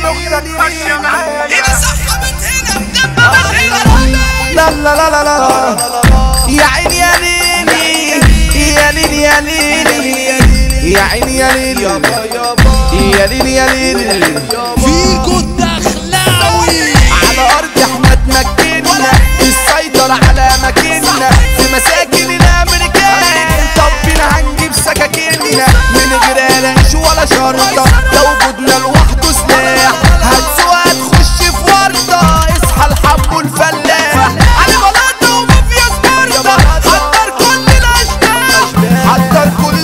هنا صحبت هنا دببت هنا لا لا لا لا لا يا عيني يا ليلي يا ليلي يا ليلي يا عيني يا ليلي يا ليلي يا ليلي فيكو الدخلاوي على ارض احنا اتمكنا السيطرة على مكاننا في مساكن الامريكان طب بينا هنجيب سكاكيننا من غير قلش ولا شرطة لو وجودنا لوحده سلاح هتسوق هتخش في ورطة اصحى الحب والفلاح علي بلاطة ومافيا سبارتا حضر كل الاشباح حضر كل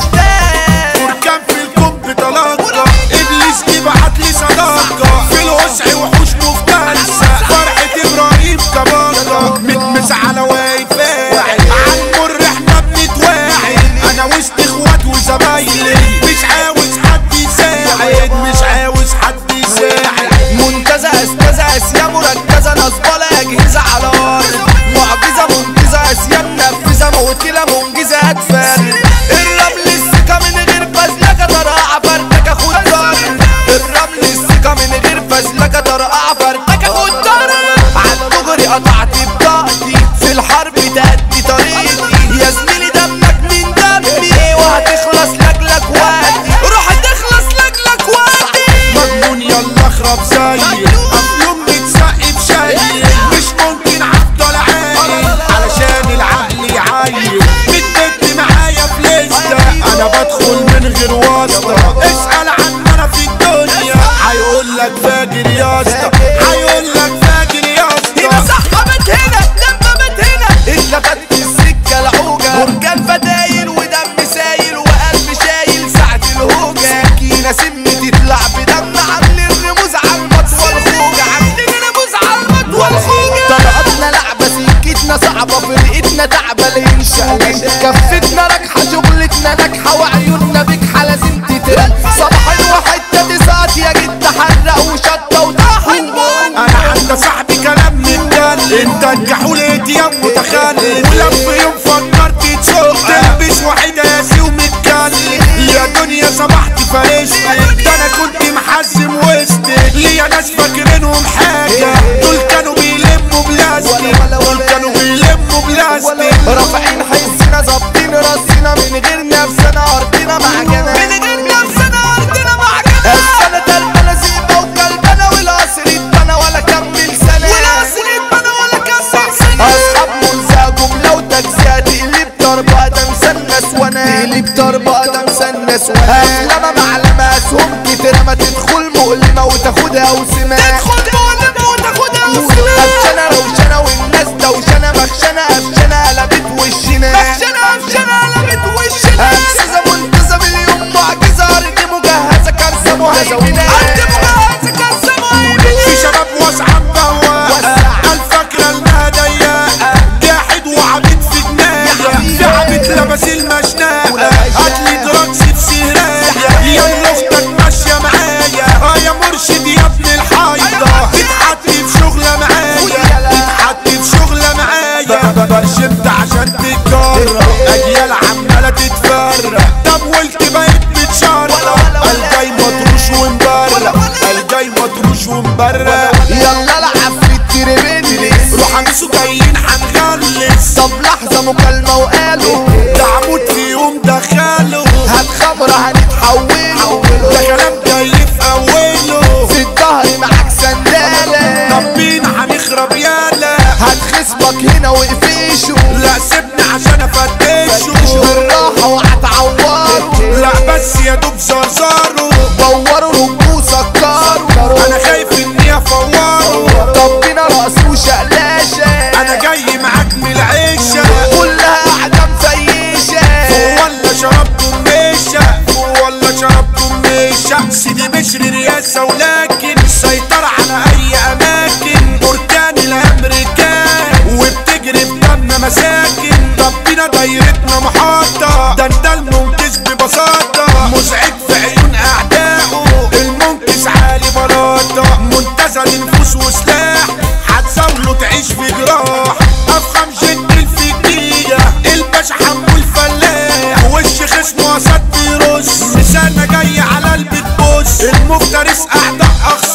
الاشباح بركان في الكوب بطلاقة ابليس يبعت لي صداقة في الوسع وحوش مفترسة فرحة ابراهيم كباقة متمس على واقفة عالمر احنا بنتواعد انا وسط اخوات وزمايلي مش عاوز حد يساعد مش عاوز حد يساعد منتزه استزه اسيا مركزه نصبله اجهزه على ارض معجزه منجزه اسيا منفذه موتله منجزه اتفال الرمل السكه من غير فزلكه طرقعه فرتكه خد ضرب الرمل السكه من غير فزلكه طرقعه فرتكه خد ضرب عالدغري قطعت بطاقتي في الحرب تأدي طريقي يا زميلي دمك من دمي وهتخلص لاجلك وقتي روح تخلص لاجلك وقتي مجنون يلا اخرب زيي افلام متسقي بشاي مش ممكن افضل عايل علشان العقل يعايل بتبت معايا في لسه انا بدخل من غير واسطه اسال عن انا في الدنيا هيقول لك فاجر يا اسطى هيقول لك فاجر يا هنا اسطى صحبت هنا دببت هنا اتلفت السكة العوجة بركان فتايل ودم سايل وقلب شايل ساعة الهوجة سكينة سم تطلع بدم عاملين رموز على المطوى الخوجة عاملين رموز على المطوى الخوجة طلقتنا لعبة سكتنا صعبة فرقتنا تعبة الانشاء كفتنا راكحة شغلتنا ناجحة وعيوننا بجحة لازم تترق صباح وحتة تسقط يا جد حرق وشطة وطحن انا عند صاحبي كلام متدل انت الجحول اتيام متخلف ولما يوم فكرت تسوق تلبس واحد قاسي ومتكلف يا دنيا صبحت فرشتك ده انا كنت محزم وسطك ليا ناس فاكرينهم حاجه دول كانوا بيلموا بلاستيك دول كانوا بيلموا بلاستيك رافعين حسنا ظابطين راسنا من غير نفسنا ارضنا معجنة من غير نفسنا ارضنا معجنة السنة تلبنا زيبة وكلبنا والقصر اتبنى ولا كمل سنة والقصر اتبنى ولا كمل سنة اصحاب منزع جملة وتجزئة تقلب ضربة ده مسنس وانا تقلب ضربة ده مسنس وانا افلامة معلمة اسهم كتيرة ما تدخل مؤلمة وتاخدها وسمة تدخل مؤلمة وتاخدها وسمة قفشانة روشانة والناس دوشانة مخشانة قفشانة قلبت وشنا مخشانة قفشانة قلبت وشنا أجهزة منتزة مليون معجزة أرض مجهزة كارثة مهيمنة أرض مجهزة كارثة مهيمنة في شباب واسعة مبوقة الفكرة انها ضيقة جاحد وعبيد في دماغي في عبيد لبس المشناقة هاتلي دراكس في سهراية يا اللي اختك ماشية معايا اه يا مرشد يا ابن الحايضة تتحط في شغلة معايا تتحط في شغلة معايا برشمت عشان تتجرأ اجيال عمالة تتفرق طب ولت بقيت متشرق الجاي مطروش ومبرق الجاي مطروش ومبرق يلا العب في التربنلس روح انسوا جايين هنغلس طب لحظة مكالمة وقالوا ده عمود في يوم دخله هات خمرة هنتحوله ده كلام جاي في اوله في الظهر معاك سندالة طب بينا هنخرب يالا هات خصمك هنا وقفيشه لا سيبني عشان افتشه بالراحة وهتعوره لا بس يا دوب زرزاره دوروا رجوع سكروا انا خايف اني افوره طب بينا رقص وشقلاشة انا جاي معاك من العيشه كلها قاعدة مفيشة ولا شربت ميشة ولا شربت ميشة سيدي بشر رياسة ولكن سيطر على أي أماكن بركان الأمريكان وبتجري بدم مساكن طب بينا دايرتنا محاطة ده انت المنقذ ببساطة مزعج في عيون أعدائه المنقذ عالي بلاطة منتزه لنفوس وسلاح هتزاوله تعيش في جراح أفخم جد الفكية الباشا حمو الفلاح وش خصمه أسد يرص لسانة جاي على البيت بص المفترس أعداء أخص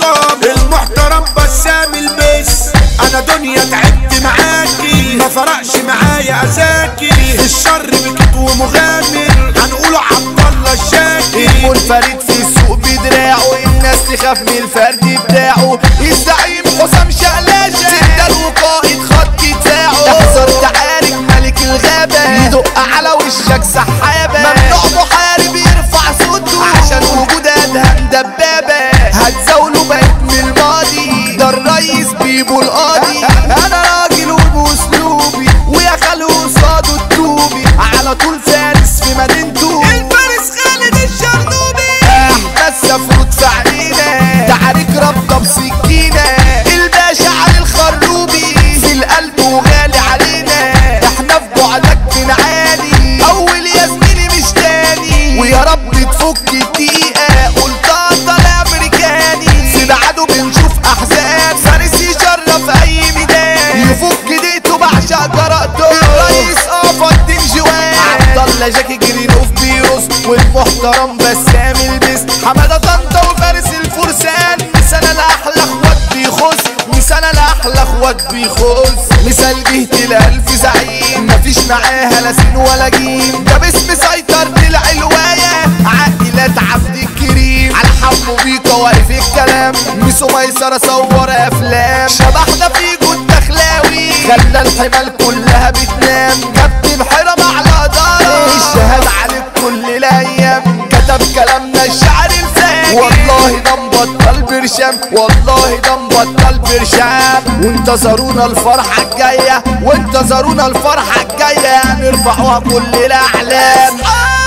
الأزاكي في الشر بكت ومغامر هنقوله عبد الله الشاكي المنفرد في السوق بدراعه الناس تخاف من الفرد بتاعه الزعيم حسام شقلاشة سندال وقائد خط دفاعه تحذر تعارك ملك الغابة يدق على وشك سحابة ممنوع محارب يرفع صوته عشان وجود ادهم دبابة هتزاوله بقيت من الماضي ده الريس بيبو القاضي انا راجل وباسلوبي ويا خالو قصاده التوبي على طول فارس في مدينته الفارس خالد الشرنوبي احمد سفروت في عينينا تعارك رابطه بسكينه الباشا علي الخروبي في القلب وغالي علينا احنا في بعدك من عالي اول يا زميلي مش تاني ويا رب تفك الدقيقه قلتها طالع امريكاني في بعده بنشوف احزان فارس يشرف اي ميدان يفك دقيقته بعشق جرأته الرئيس قفا الدين جوان عبد الله جاكي جرينوف بيروس والمحترم بسام البس حماده طنطا وفارس الفرسان مثال الاحلى اخوات بيخص مثال الاحلى اخوات بيخص مثال جهة الالف زعيم مفيش معاها لا سين ولا جيم ده باسم سيطر طلع الوايه عائلات عبد الكريم على حمو بيكا واقف الكلام ميسو ميسرة صور افلام شبحنا فيكو الدخلاوي خلى الحمال كلها بتنام كابتن حرم على دارة الشهادة عليك كل الايام كتب كلامنا الشعر الفاجر والله ده مبطل برشام والله ده مبطل برشام وانتظرونا الفرحة الجاية وانتظرونا الفرحة الجاية نرفعوها كل الاعلام